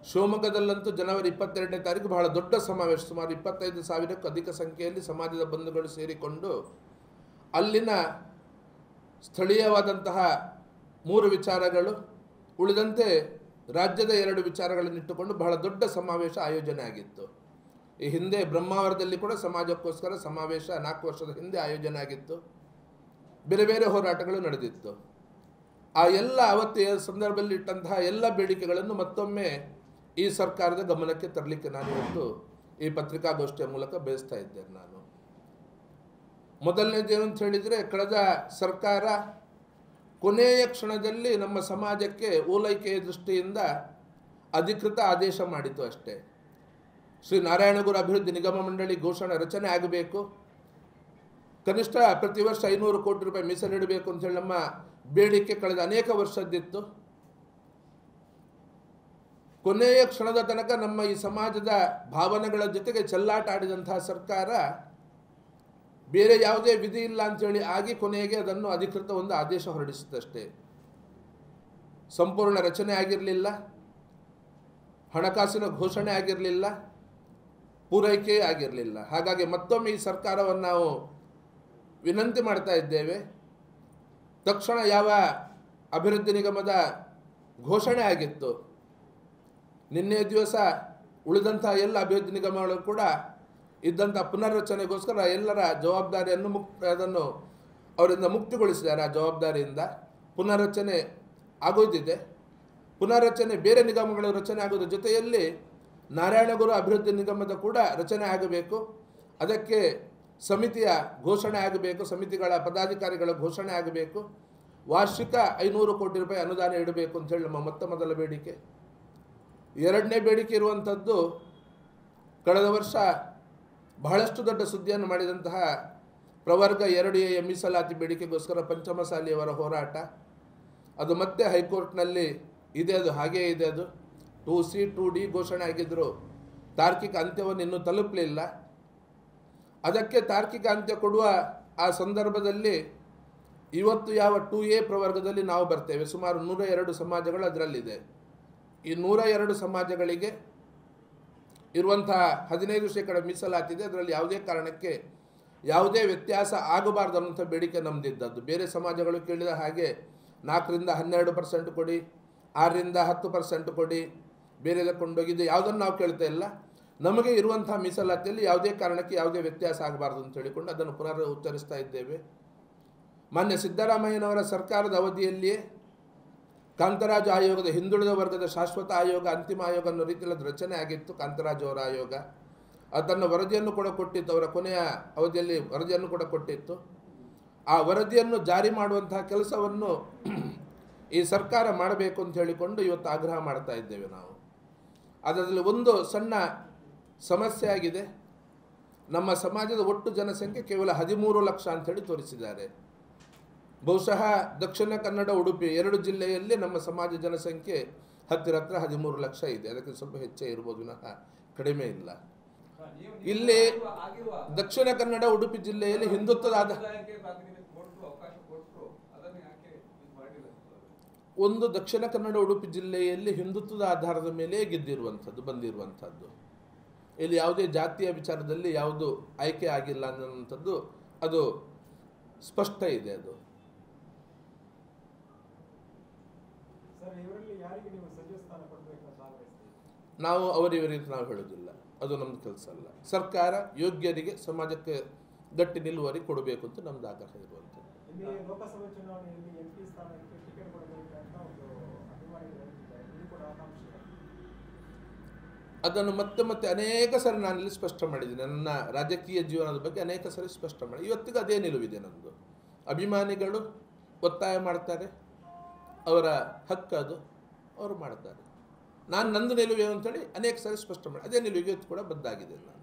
ಶಿವಮೊಗ್ಗದಲ್ಲಂತೂ ಜನವರಿ ಇಪ್ಪತ್ತೆರಡನೇ ತಾರೀಕು ಬಹಳ ದೊಡ್ಡ ಸಮಾವೇಶ ಸುಮಾರು ಇಪ್ಪತ್ತೈದು ಸಾವಿರಕ್ಕೂ ಅಧಿಕ ಸಂಖ್ಯೆಯಲ್ಲಿ ಸಮಾಜದ ಬಂಧುಗಳು ಸೇರಿಕೊಂಡು ಅಲ್ಲಿನ ಸ್ಥಳೀಯವಾದಂತಹ ಮೂರು ವಿಚಾರಗಳು ಉಳಿದಂತೆ ರಾಜ್ಯದ ಎರಡು ವಿಚಾರಗಳನ್ನಿಟ್ಟುಕೊಂಡು ಬಹಳ ದೊಡ್ಡ ಸಮಾವೇಶ ಆಯೋಜನೆ ಆಗಿತ್ತು ಈ ಹಿಂದೆ ಬ್ರಹ್ಮಾವರದಲ್ಲಿ ಕೂಡ ಸಮಾಜಕ್ಕೋಸ್ಕರ ಸಮಾವೇಶ ನಾಲ್ಕು ವರ್ಷದ ಹಿಂದೆ ಆಯೋಜನೆ ಆಗಿತ್ತು ಬೇರೆ ಬೇರೆ ಹೋರಾಟಗಳು ನಡೆದಿತ್ತು ಆ ಎಲ್ಲ ಅವತ್ತಿನ ಸಂದರ್ಭದಲ್ಲಿ ಇಟ್ಟಂತಹ ಎಲ್ಲ ಬೇಡಿಕೆಗಳನ್ನು ಮತ್ತೊಮ್ಮೆ ಈ ಸರ್ಕಾರದ ಗಮನಕ್ಕೆ ತರಲಿಕ್ಕೆ ನಾನು ಇವತ್ತು ಈ ಪತ್ರಿಕಾಗೋಷ್ಠಿಯ ಮೂಲಕ ಬಯಸ್ತಾ ಇದ್ದೇನೆ ನಾನು ಮೊದಲನೇದೇನು ಅಂತ ಹೇಳಿದರೆ ಕಳೆದ ಸರ್ಕಾರ ಕೊನೆಯ ಕ್ಷಣದಲ್ಲಿ ನಮ್ಮ ಸಮಾಜಕ್ಕೆ ಓಲೈಕೆಯ ದೃಷ್ಟಿಯಿಂದ ಅಧಿಕೃತ ಆದೇಶ ಮಾಡಿತು ಅಷ್ಟೇ ಶ್ರೀ ನಾರಾಯಣಗುರು ಅಭಿವೃದ್ಧಿ ನಿಗಮ ಮಂಡಳಿ ಘೋಷಣೆ ರಚನೆ ಆಗಬೇಕು ಕನಿಷ್ಠ ಪ್ರತಿ ವರ್ಷ ಐನೂರು ಕೋಟಿ ರೂಪಾಯಿ ಮೀಸಲಿಡಬೇಕು ಅಂತ ಹೇಳಿ ನಮ್ಮ ಬೇಡಿಕೆ ಕಳೆದ ಅನೇಕ ವರ್ಷದ್ದಿತ್ತು ಕೊನೆಯ ಕ್ಷಣದ ತನಕ ನಮ್ಮ ಈ ಸಮಾಜದ ಭಾವನೆಗಳ ಜೊತೆಗೆ ಚೆಲ್ಲಾಟ ಆಡಿದಂತಹ ಸರ್ಕಾರ ಬೇರೆ ಯಾವುದೇ ವಿಧಿ ಇಲ್ಲ ಅಂತೇಳಿ ಆಗಿ ಕೊನೆಗೆ ಅದನ್ನು ಅಧಿಕೃತ ಒಂದು ಆದೇಶ ಹೊರಡಿಸಿತಷ್ಟೇ ಸಂಪೂರ್ಣ ರಚನೆ ಆಗಿರಲಿಲ್ಲ ಹಣಕಾಸಿನ ಘೋಷಣೆ ಆಗಿರಲಿಲ್ಲ ಪೂರೈಕೆ ಆಗಿರಲಿಲ್ಲ ಹಾಗಾಗಿ ಮತ್ತೊಮ್ಮೆ ಈ ಸರ್ಕಾರವನ್ನು ನಾವು ವಿನಂತಿ ಮಾಡ್ತಾ ಇದ್ದೇವೆ ತಕ್ಷಣ ಯಾವ ಅಭಿವೃದ್ಧಿ ನಿಗಮದ ಘೋಷಣೆ ಆಗಿತ್ತು ನಿನ್ನೆ ದಿವಸ ಉಳಿದಂತಹ ಎಲ್ಲ ಅಭಿವೃದ್ಧಿ ನಿಗಮಗಳು ಕೂಡ ಇದ್ದಂಥ ಪುನರ್ರಚನೆಗೋಸ್ಕರ ಎಲ್ಲರ ಜವಾಬ್ದಾರಿಯನ್ನು ಮುಕ್ ಅದನ್ನು ಅವರಿಂದ ಮುಕ್ತಿಗೊಳಿಸಿದ್ದಾರೆ ಆ ಜವಾಬ್ದಾರಿಯಿಂದ ಪುನರ್ರಚನೆ ಆಗೋದಿದೆ ಪುನರ್ರಚನೆ ಬೇರೆ ನಿಗಮಗಳ ರಚನೆ ಆಗೋದ್ರ ಜೊತೆಯಲ್ಲಿ ನಾರಾಯಣಗುರು ಅಭಿವೃದ್ಧಿ ನಿಗಮದ ಕೂಡ ರಚನೆ ಆಗಬೇಕು ಅದಕ್ಕೆ ಸಮಿತಿಯ ಘೋಷಣೆ ಆಗಬೇಕು ಸಮಿತಿಗಳ ಪದಾಧಿಕಾರಿಗಳ ಘೋಷಣೆ ಆಗಬೇಕು ವಾರ್ಷಿಕ ಐನೂರು ಕೋಟಿ ರೂಪಾಯಿ ಅನುದಾನ ಇಡಬೇಕು ಅಂತೇಳಿ ನಮ್ಮ ಮೊತ್ತ ಮೊದಲ ಬೇಡಿಕೆ ಎರಡನೇ ಬೇಡಿಕೆ ಇರುವಂಥದ್ದು ಕಳೆದ ವರ್ಷ ಬಹಳಷ್ಟು ದೊಡ್ಡ ಸುದ್ದಿಯನ್ನು ಮಾಡಿದಂತಹ ಪ್ರವರ್ಗ ಎರಡು ಎ ಮೀಸಲಾತಿ ಬೇಡಿಕೆಗೋಸ್ಕರ ಪಂಚಮಸಾಲಿಯವರ ಹೋರಾಟ ಅದು ಮತ್ತೆ ಹೈಕೋರ್ಟ್ನಲ್ಲಿ ಇದೆ ಅದು ಹಾಗೇ ಇದೆ ಅದು ಟು ಸಿ ಟು ಡಿ ಘೋಷಣೆ ಆಗಿದ್ದರು ತಾರ್ಕಿಕ ಅಂತ್ಯವನ್ನು ಇನ್ನೂ ತಲುಪಲಿಲ್ಲ ಅದಕ್ಕೆ ತಾರ್ಕಿಕ ಅಂತ್ಯ ಕೊಡುವ ಆ ಸಂದರ್ಭದಲ್ಲಿ ಇವತ್ತು ಯಾವ ಟು ಎ ಪ್ರವರ್ಗದಲ್ಲಿ ನಾವು ಬರ್ತೇವೆ ಸುಮಾರು ನೂರ ಎರಡು ಸಮಾಜಗಳು ಅದರಲ್ಲಿದೆ ಈ ನೂರ ಎರಡು ಸಮಾಜಗಳಿಗೆ ಇರುವಂತಹ ಹದಿನೈದು ಶೇಕಡ ಮೀಸಲಾತಿದೆ ಅದರಲ್ಲಿ ಯಾವುದೇ ಕಾರಣಕ್ಕೆ ಯಾವುದೇ ವ್ಯತ್ಯಾಸ ಆಗಬಾರ್ದು ಅನ್ನೋಂಥ ಬೇಡಿಕೆ ನಮ್ಮದಿದ್ದದ್ದು ಬೇರೆ ಸಮಾಜಗಳು ಕೇಳಿದ ಹಾಗೆ ನಾಲ್ಕರಿಂದ ಹನ್ನೆರಡು ಪರ್ಸೆಂಟ್ ಕೊಡಿ ಆರರಿಂದ ಹತ್ತು ಪರ್ಸೆಂಟ್ ಕೊಡಿ ಬೇರೆದ ಕೊಂಡೋಗಿದ್ದು ಯಾವುದನ್ನು ನಾವು ಕೇಳ್ತಾ ಇಲ್ಲ ನಮಗೆ ಇರುವಂಥ ಮೀಸಲಾತಿಯಲ್ಲಿ ಯಾವುದೇ ಕಾರಣಕ್ಕೆ ಯಾವುದೇ ವ್ಯತ್ಯಾಸ ಆಗಬಾರ್ದು ಅಂತ ಹೇಳಿಕೊಂಡು ಅದನ್ನು ಪುನರ್ ಉಚ್ಚರಿಸ್ತಾ ಇದ್ದೇವೆ ಮಾನ್ಯ ಸಿದ್ದರಾಮಯ್ಯನವರ ಸರ್ಕಾರದ ಅವಧಿಯಲ್ಲಿಯೇ ಕಾಂತರಾಜು ಆಯೋಗದ ಹಿಂದುಳಿದ ವರ್ಗದ ಶಾಶ್ವತ ಆಯೋಗ ಅಂತಿಮ ಆಯೋಗ ಅನ್ನೋ ರೀತಿಯಲ್ಲಿ ಅದು ರಚನೆ ಆಗಿತ್ತು ಕಾಂತರಾಜು ಅವರ ಆಯೋಗ ಅದನ್ನು ವರದಿಯನ್ನು ಕೂಡ ಕೊಟ್ಟಿತ್ತು ಅವರ ಕೊನೆಯ ಅವಧಿಯಲ್ಲಿ ವರದಿಯನ್ನು ಕೂಡ ಕೊಟ್ಟಿತ್ತು ಆ ವರದಿಯನ್ನು ಜಾರಿ ಮಾಡುವಂತಹ ಕೆಲಸವನ್ನು ಈ ಸರ್ಕಾರ ಮಾಡಬೇಕು ಅಂತ ಹೇಳಿಕೊಂಡು ಇವತ್ತು ಆಗ್ರಹ ಮಾಡ್ತಾ ಇದ್ದೇವೆ ನಾವು ಅದರಲ್ಲಿ ಒಂದು ಸಣ್ಣ ಸಮಸ್ಯೆ ಆಗಿದೆ ನಮ್ಮ ಸಮಾಜದ ಒಟ್ಟು ಜನಸಂಖ್ಯೆ ಕೇವಲ ಹದಿಮೂರು ಲಕ್ಷ ಅಂಥೇಳಿ ತೋರಿಸಿದ್ದಾರೆ ಬಹುಶಃ ದಕ್ಷಿಣ ಕನ್ನಡ ಉಡುಪಿ ಎರಡು ಜಿಲ್ಲೆಯಲ್ಲಿ ನಮ್ಮ ಸಮಾಜ ಜನಸಂಖ್ಯೆ ಹತ್ತಿರ ಹತ್ರ ಹದಿಮೂರು ಲಕ್ಷ ಇದೆ ಅದಕ್ಕೆ ಸ್ವಲ್ಪ ಹೆಚ್ಚೇ ಇರ್ಬೋದು ವಿನಃ ಕಡಿಮೆ ಇಲ್ಲ ಇಲ್ಲಿ ದಕ್ಷಿಣ ಕನ್ನಡ ಉಡುಪಿ ಜಿಲ್ಲೆಯಲ್ಲಿ ಹಿಂದುತ್ವದ ಆದ ಒಂದು ದಕ್ಷಿಣ ಕನ್ನಡ ಉಡುಪಿ ಜಿಲ್ಲೆಯಲ್ಲಿ ಹಿಂದುತ್ವದ ಆಧಾರದ ಮೇಲೆ ಗೆದ್ದಿರುವಂಥದ್ದು ಬಂದಿರುವಂಥದ್ದು ಇಲ್ಲಿ ಯಾವುದೇ ಜಾತಿಯ ವಿಚಾರದಲ್ಲಿ ಯಾವುದು ಆಯ್ಕೆ ಆಗಿಲ್ಲ ಅನ್ನೋಂಥದ್ದು ಅದು ಸ್ಪಷ್ಟ ಇದೆ ಅದು ಸರ್ ಇವರಲ್ಲಿ ಯಾರಿಗೆ ನೀವು ಸಚಿವ ಸ್ಥಾನ ಕೊಡಬೇಕಂತ ಭಾಗವಹಿಸ್ತೀವಿ ನಾವು ಅವರಿವರಿಗೆ ನಾವು ಹೇಳೋದಿಲ್ಲ ಅದು ನಮ್ಮದು ಕೆಲಸ ಅಲ್ಲ ಸರ್ಕಾರ ಯೋಗ್ಯರಿಗೆ ಸಮಾಜಕ್ಕೆ ಗಟ್ಟಿ ನಿಲ್ಲುವರಿಗೆ ಕೊಡಬೇಕು ಅಂತ ನಮ್ದು ಆಗ್ರಹ ಇರುವಂಥದ್ದು ಇಲ್ಲಿ ಲೋಕಸಭೆ ಚುನಾವಣೆಯಲ್ಲಿ ಎಂ ಪಿ ಸ್ಥಾನಕ್ಕೆ ಟಿಕೆಟ್ ಕೊಡಬೇಕಂತ ಒಂದು ಅಭಿಮಾನಿಗಳು ಹೇಳ್ತಿದ್ದಾರೆ ಇದು ಕೂಡ ಆಕಾಂಕ್ಷೆ ಅದನ್ನು ಮತ್ತೆ ಮತ್ತೆ ಅನೇಕ ಸರಿ ನಾನು ಇಲ್ಲಿ ಸ್ಪಷ್ಟ ಮಾಡಿದ್ದೀನಿ ನನ್ನ ರಾಜಕೀಯ ಜೀವನದ ಬಗ್ಗೆ ಅನೇಕ ಸರಿ ಸ್ಪಷ್ಟ ಮಾಡಿ ಇವತ್ತಿಗೂ ಅದೇ ನಿಲುವಿದೆ ನನ್ನದು ಅಭಿಮಾನಿಗಳು ಒತ್ತಾಯ ಮಾಡ್ತಾರೆ ಅವರ ಹಕ್ಕು ಅದು ಅವರು ಮಾಡ್ತಾರೆ ನಾನು ನಂದು ನಿಲುವು ಏನು ಅಂತೇಳಿ ಅನೇಕ ಸರಿ ಸ್ಪಷ್ಟ ಮಾಡಿ ಅದೇ ನಿಲುವಿಗೆ ಇವತ್ತು ಕೂಡ ಬದ್ದಾಗಿದೆ ನಾನು